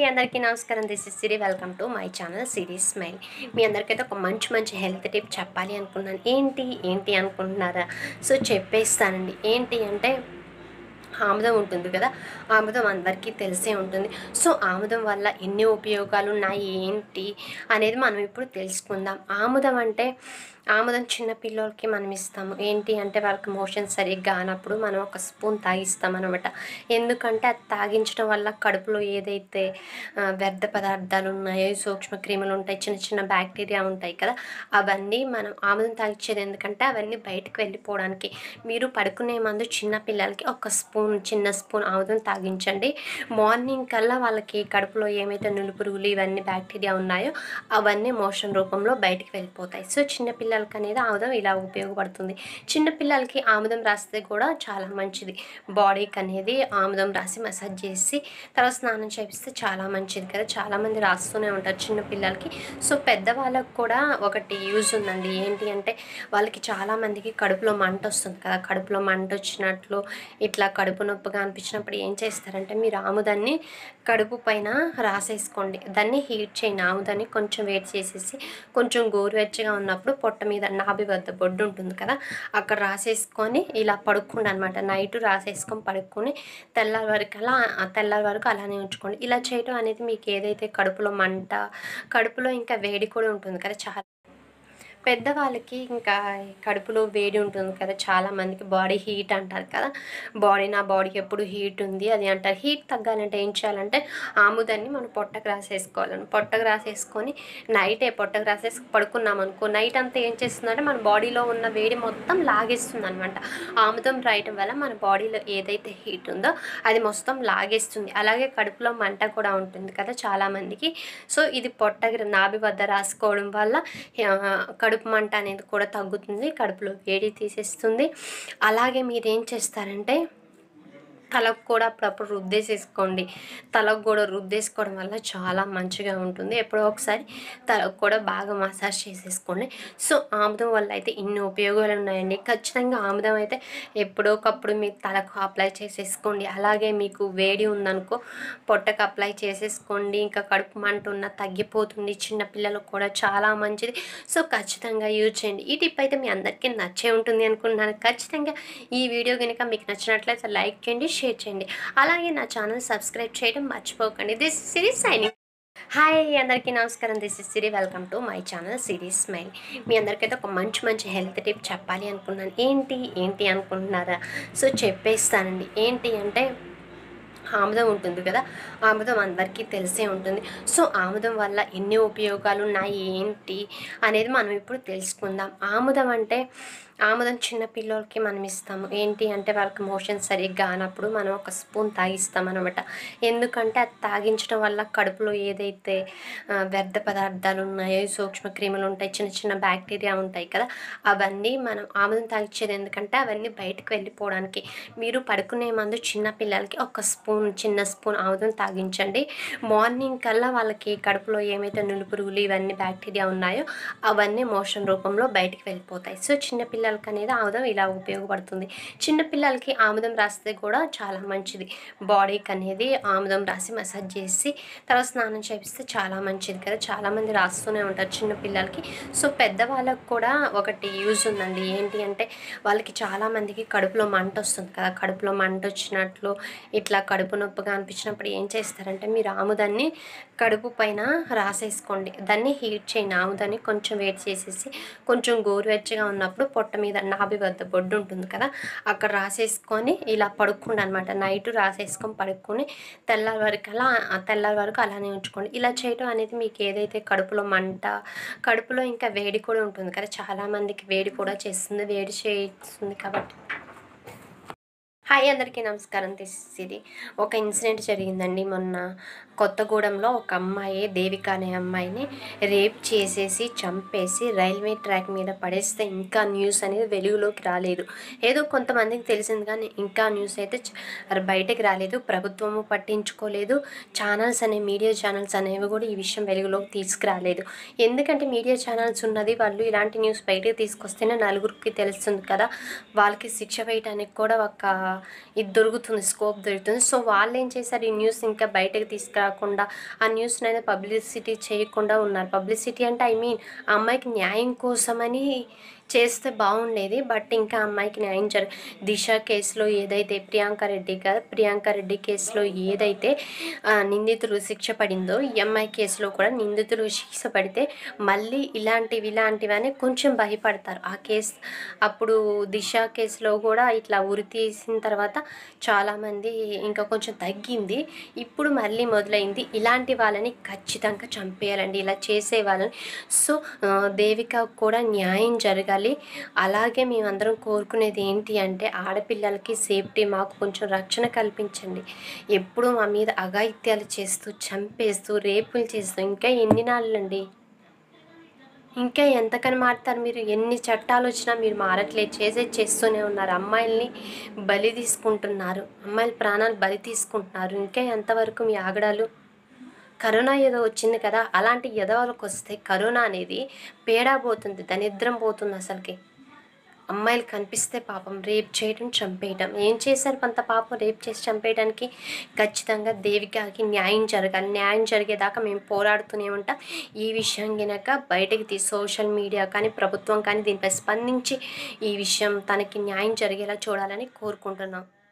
అందరికీ నమస్కారం this is Siri welcome to my channel Siri's smile మీ అందరికైతే ఒక మంచి మంచి హెల్త్ టిప్ చెప్పాలి అనుకున్నాను ఏంటి ఏంటి అనుకుంటున్నారా సో చెప్పేస్తానండి ఏంటి అంటే ఆముదం ఉంటుంది కదా ఆముదం అందరికీ తెలిసే ఉంటుంది సో ఆముదం వల్ల ఎన్ని ఉపయోగాలు ఉన్నాయి ఏంటి అనేది మనం ఇప్పుడు తెలుసుకుందాం ఆముదం అంటే ఆముదం చిన్న పిల్లలకి మనం ఇస్తాము ఏంటి అంటే వాళ్ళకి మోషన్ సరిగ్గా కానప్పుడు మనం ఒక స్పూన్ తాగిస్తాం అనమాట ఎందుకంటే అది తాగించడం వల్ల కడుపులో ఏదైతే ఆ, వ్యర్థ పదార్థాలు ఉన్నాయో సూక్ష్మ క్రిములు ఉంటాయి చిన్న చిన్న బ్యాక్టీరియా ఉంటాయి కదా అవన్నీ మనం ఆముదం తాగించేది ఎందుకంటే అవన్నీ బయటకు వెళ్ళిపోవడానికి మీరు పడుకునే ముందు చిన్న పిల్లలకి ఒక స్పూన్ చిన్న స్పూన్ ఆముదం తాగించండి మార్నింగ్ కల్లా వాళ్ళకి కడుపులో ఏమైతే నులుపురుగులు ఇవన్నీ బ్యాక్టీరియా ఉన్నాయో అవన్నీ మోషన్ రూపంలో బయటికి వెళ్ళిపోతాయి సో చిన్న పిల్లలకి అనేది ఆముదం ఇలా ఉపయోగపడుతుంది చిన్న పిల్లలకి ఆముదం రాస్తే కూడా చాలా మంచిది బాడీకి అనేది ఆముదం రాసి మసాజ్ చేసి తర్వాత స్నానం చేపిస్తే చాలా మంచిది కదా చాలామంది రాస్తూనే ఉంటారు చిన్న పిల్లలకి సో పెద్దవాళ్ళకి కూడా ఒకటి యూజ్ ఉందండి ఏంటి అంటే వాళ్ళకి చాలామందికి కడుపులో మంట వస్తుంది కదా కడుపులో మంట వచ్చినట్లు ఇట్లా కడుపు నొప్పిగా అనిపించినప్పుడు ఏం చేస్తారంటే మీరు ఆముదాన్ని కడుపు పైన రాసేసుకోండి దాన్ని హీట్ చేయండి ఆముదాన్ని కొంచెం వేడి చేసేసి కొంచెం గోరువెచ్చగా ఉన్నప్పుడు పొట్ట మీద నాభి వద్ద బొడ్డు ఉంటుంది కదా అక్కడ రాసేసుకొని ఇలా పడుకోండి అనమాట నైట్ రాసేసుకొని పడుకొని తెల్లారి వరకు అలా ఆ తెల్లారి వరకు అలానే ఉంచుకోండి ఇలా చేయడం అనేది మీకు ఏదైతే కడుపులో మంట కడుపులో ఇంకా వేడి కూడా ఉంటుంది కదా చాలా పెద్దవాళ్ళకి ఇంకా కడుపులో వేడి ఉంటుంది కదా చాలా మందికి బాడీ హీట్ అంటారు కదా బాడీ నా బాడీకి ఎప్పుడు హీట్ ఉంది అది అంటారు హీట్ తగ్గాలంటే ఏం చేయాలంటే ఆముదాన్ని మనం పొట్టకు రాసేసుకోవాలని పొట్టకు రాసేసుకొని నైటే పొట్టకు రాసేసి పడుకున్నాం అనుకో నైట్ అంతా ఏం చేస్తుందంటే మన బాడీలో ఉన్న వేడి మొత్తం లాగేస్తుంది అనమాట ఆముదం రాయటం వల్ల మన బాడీలో ఏదైతే హీట్ ఉందో అది మొత్తం లాగేస్తుంది అలాగే కడుపులో మంట కూడా ఉంటుంది కదా చాలామందికి సో ఇది పొట్టకి నాభి వద్ద రాసుకోవడం వల్ల ఆ, కడుపు మంట అనేది కూడా తగ్గుతుంది కడుపులో వేడి తీసేస్తుంది అలాగే మీరు ఏం చేస్తారంటే తలకు కూడా అప్పుడప్పుడు రుద్దేసేసుకోండి తలకు కూడా రుద్దేసుకోవడం వల్ల చాలా మంచిగా ఉంటుంది ఎప్పుడో ఒకసారి తలకు కూడా బాగా మసాజ్ చేసేసుకోండి సో ఆముదం వల్ల అయితే ఇన్ని ఉపయోగాలు ఉన్నాయండి ఖచ్చితంగా ఆముదం అయితే ఎప్పుడోకప్పుడు మీ తలకు అప్లై చేసేసుకోండి అలాగే మీకు వేడి ఉందనుకో పొట్టకు అప్లై చేసేసుకోండి ఇంకా కడుపు మంట ఉన్న తగ్గిపోతుంది చిన్న పిల్లలకు కూడా చాలా మంచిది సో ఖచ్చితంగా యూజ్ చేయండి ఈ టిప్ అయితే మీ అందరికీ నచ్చే ఉంటుంది అనుకుంటున్నాను ఖచ్చితంగా ఈ వీడియో కనుక మీకు నచ్చినట్లయితే లైక్ చేయండి షేర్ చేయండి అలాగే నా ఛానల్ సబ్స్క్రైబ్ చేయడం మర్చిపోకండి దిస్ సిరీస్ సైనింగ్ హాయ్ అందరికీ నమస్కారం this is Siri welcome to my channel Siri's smile మీ అందరికైతే ఒక మంచి మంచి హెల్త్ టిప్ చెప్పాలి అనుకున్నాను ఏంటి ఏంటి అనుకుంటున్నారా సో చెప్పేస్తానండి ఏంటి అంటే ఆముదం ఉంటుంది కదా ఆముదం అందరికీ తెలిసే ఉంటుంది సో ఆముదం వల్ల ఎన్ని ఉపయోగాలు ఉన్నాయి ఏంటి అనేది మనం ఇప్పుడు తెలుసుకుందాం ఆముదం అంటే ఆముదం చిన్న పిల్లలకి మనం ఇస్తాము ఏంటి అంటే వాళ్ళకి మోషన్ సరిగ్గా కానప్పుడు మనం ఒక స్పూన్ తాగిస్తాం అనమాట ఎందుకంటే అది తాగించడం వల్ల కడుపులో ఏదైతే ఆ, వ్యర్థ పదార్థాలు ఉన్నాయో సూక్ష్మ క్రిములు ఉంటాయి చిన్న చిన్న బ్యాక్టీరియా ఉంటాయి కదా అవన్నీ మనం ఆముదం తాగించేది ఎందుకంటే అవన్నీ బయటకు వెళ్ళిపోవడానికి మీరు పడుకునే ముందు చిన్న పిల్లలకి ఒక స్పూన్ చిన్న స్పూన్ ఆముదం తాగించండి మార్నింగ్ కల్లా వాళ్ళకి కడుపులో ఏమైతే నులుపురుగులు ఇవన్నీ బ్యాక్టీరియా ఉన్నాయో అవన్నీ మోషన్ రూపంలో బయటికి వెళ్ళిపోతాయి సో చిన్న పిల్లలకి అనేది ఆముదం ఇలా ఉపయోగపడుతుంది చిన్న పిల్లలకి ఆముదం రాస్తే కూడా చాలా మంచిది బాడీకి అనేది ఆముదం రాసి మసాజ్ చేసి తర్వాత స్నానం చేపిస్తే చాలా మంచిది కదా చాలామంది రాస్తూనే ఉంటారు చిన్న పిల్లలకి సో పెద్దవాళ్ళకి కూడా ఒకటి యూజ్ ఉందండి ఏంటి అంటే వాళ్ళకి చాలామందికి కడుపులో మంట వస్తుంది కదా కడుపులో మంట వచ్చినట్లు ఇట్లా కడుపు నొప్పిగా అనిపించినప్పుడు ఏం చేస్తారంటే మీరు ఆముదాన్ని కడుపు పైన రాసేసుకోండి దాన్ని హీట్ చేయండి ఆముదాన్ని కొంచెం వేడి చేసేసి కొంచెం గోరువెచ్చగా ఉన్నప్పుడు పొట్ట మీద నాభి వద్ద బొడ్డు ఉంటుంది కదా అక్కడ రాసేసుకొని ఇలా పడుకోండి అనమాట నైట్ రాసేసుకొని పడుకొని తెల్లారి వరకు అలా ఆ తెల్లారి వరకు అలానే ఉంచుకోండి ఇలా చేయడం అనేది మీకు ఏదైతే కడుపులో మంట కడుపులో ఇంకా వేడి కూడా ఉంటుంది కదా చాలామందికి వేడి కూడా చేస్తుంది వేడి చేస్తుంది కాబట్టి హాయ్ అందరికీ నమస్కారం దిస్ ఇది ఒక ఇన్సిడెంట్ జరిగిందండి మొన్న కొత్తగూడెంలో ఒక అమ్మాయి దేవిక అనే అమ్మాయిని రేప్ చేసేసి చంపేసి రైల్వే ట్రాక్ మీద పడేస్తే ఇంకా న్యూస్ అనేది వెలుగులోకి రాలేదు ఏదో కొంతమందికి తెలిసింది కానీ ఇంకా న్యూస్ అయితే చ- బయటకు రాలేదు ప్రభుత్వము పట్టించుకోలేదు ఛానల్స్ అనే మీడియా ఛానల్స్ అనేవి కూడా ఈ విషయం వెలుగులోకి తీసుకురాలేదు ఎందుకంటే మీడియా ఛానల్స్ ఉన్నది వాళ్ళు ఇలాంటి న్యూస్ బయటకు తీసుకొస్తేనే నలుగురికి తెలుస్తుంది కదా వాళ్ళకి శిక్ష వేయడానికి కూడా ఒక ఇది దొరుకుతుంది స్కోప్ దొరుకుతుంది సో వాళ్ళు ఏం చేశారు ఈ న్యూస్ ఇంకా బయటకు తీసుకురా రాకుండా ఆ న్యూస్ని అనేది పబ్లిసిటీ చేయకుండా ఉన్నారు పబ్లిసిటీ అంటే ఐ మీన్ ఆ అమ్మాయికి న్యాయం కోసమని చేస్తే బాగుండేది బట్ ఇంకా అమ్మాయికి న్యాయం జరగ దిశ కేసులో ఏదైతే ప్రియాంక రెడ్డి గారు ప్రియాంక రెడ్డి కేసులో ఏదైతే ఆ, నిందితులు శిక్ష పడిందో ఈ అమ్మాయి కేసులో కూడా నిందితులు శిక్ష పడితే మళ్ళీ ఇలాంటివి ఇలాంటివని కొంచెం భయపడతారు ఆ కేసు అప్పుడు దిశ కేసులో కూడా ఇట్లా ఉరి తీసిన తర్వాత చాలామంది ఇంకా కొంచెం తగ్గింది ఇప్పుడు మళ్ళీ మొదలైంది ఇలాంటి వాళ్ళని ఖచ్చితంగా చంపేయాలండి ఇలా చేసే వాళ్ళని సో ఆ, దేవిక కూడా న్యాయం జరగాలి అలాగే మేమందరం కోరుకునేది ఏంటి అంటే ఆడపిల్లలకి సేఫ్టీ మాకు కొంచెం రక్షణ కల్పించండి ఎప్పుడు మా మీద అఘాయిత్యాలు చేస్తూ చంపేస్తూ రేపులు చేస్తూ ఇంకా ఎన్ని నాళ్ళండి ఇంకా ఎంతకని మారుతారు మీరు ఎన్ని చట్టాలు వచ్చినా మీరు మారట్లేదు చేసే చేస్తూనే ఉన్నారు అమ్మాయిల్ని బలి తీసుకుంటున్నారు అమ్మాయిల ప్రాణాలు బలి తీసుకుంటున్నారు ఇంకా ఎంతవరకు మీ ఆగడాలు కరోనా ఏదో వచ్చింది కదా అలాంటి ఎదవలకు వస్తే కరోనా అనేది పేడా పోతుంది దరిద్రం పోతుంది అసలుకి అమ్మాయిలు కనిపిస్తే పాపం రేప్ చేయడం చంపేయడం ఏం చేశారు అంత పాపం రేప్ చేసి చంపేయడానికి ఖచ్చితంగా దేవికకి న్యాయం జరగాలి న్యాయం జరిగేదాకా మేము పోరాడుతూనే ఉంటాం ఈ విషయం గినక బయటకు తీ సోషల్ మీడియా కానీ ప్రభుత్వం కానీ దీనిపై స్పందించి ఈ విషయం తనకి న్యాయం జరిగేలా చూడాలని కోరుకుంటున్నాం